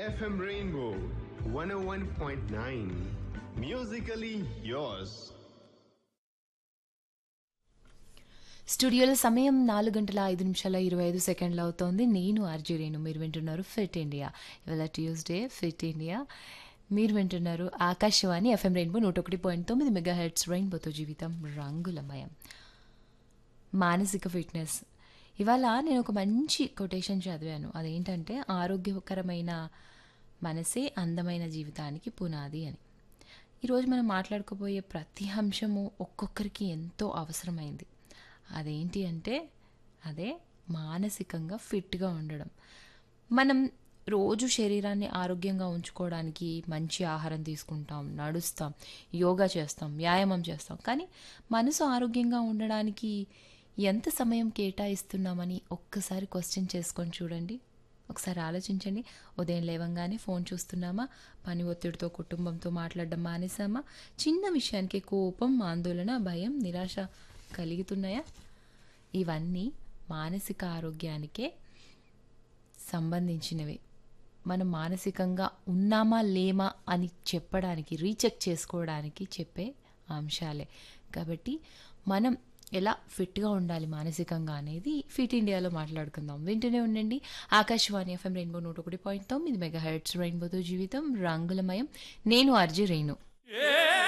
FM Rainbow 101.9. Musically yours. స్టూడియోలో సమయం నాలుగు గంటల ఐదు నిమిషాల ఇరవై ఐదు సెకండ్లు అవుతోంది నేను ఆర్జీ రేణు మీరు వింటున్నారు ఫిట్ ఇండియా ఇవాళ ట్యూస్డే ఫిట్ ఇండియా మీరు వింటున్నారు ఆకాశవాణి ఎఫ్ఎం రెయిన్బో నూట ఒకటి పాయింట్ తొమ్మిది మెగా హెడ్స్ రెయిన్బోతో జీవితం రంగులమయం మానసిక ఫిట్నెస్ ఇవాళ నేను ఒక మంచి కొటేషన్ చదివాను అదేంటంటే ఆరోగ్యకరమైన మనసే అందమైన జీవితానికి పునాది అని ఈరోజు మనం మాట్లాడుకోబోయే ప్రతి అంశము ఒక్కొక్కరికి ఎంతో అవసరమైంది అదేంటి అంటే అదే మానసికంగా ఫిట్గా ఉండడం మనం రోజు శరీరాన్ని ఆరోగ్యంగా ఉంచుకోవడానికి మంచి ఆహారం తీసుకుంటాం నడుస్తాం యోగా చేస్తాం వ్యాయామం చేస్తాం కానీ మనసు ఆరోగ్యంగా ఉండడానికి ఎంత సమయం కేటాయిస్తున్నామని ఒక్కసారి క్వశ్చన్ చేసుకొని చూడండి ఒకసారి ఆలోచించండి ఉదయం లేవంగానే ఫోన్ చూస్తున్నామా పని ఒత్తిడితో కుటుంబంతో మాట్లాడడం మానేసామా చిన్న విషయానికి కోపం ఆందోళన భయం నిరాశ కలుగుతున్నాయా ఇవన్నీ మానసిక ఆరోగ్యానికే సంబంధించినవి మనం మానసికంగా ఉన్నామా లేమా అని చెప్పడానికి రీచెక్ చేసుకోవడానికి చెప్పే అంశాలే కాబట్టి మనం ఎలా ఫిట్గా ఉండాలి మానసికంగా అనేది ఫిట్ ఇండియాలో మాట్లాడుకుందాం వింటూనే ఉండండి ఆకాశవాణి ఎఫ్ఎం రెయిన్బో నూట ఒకటి పాయింట్ తొమ్మిది మెగా హెడ్స్ రెయిన్బోతో జీవితం రంగులమయం నేను అర్జీ రేణు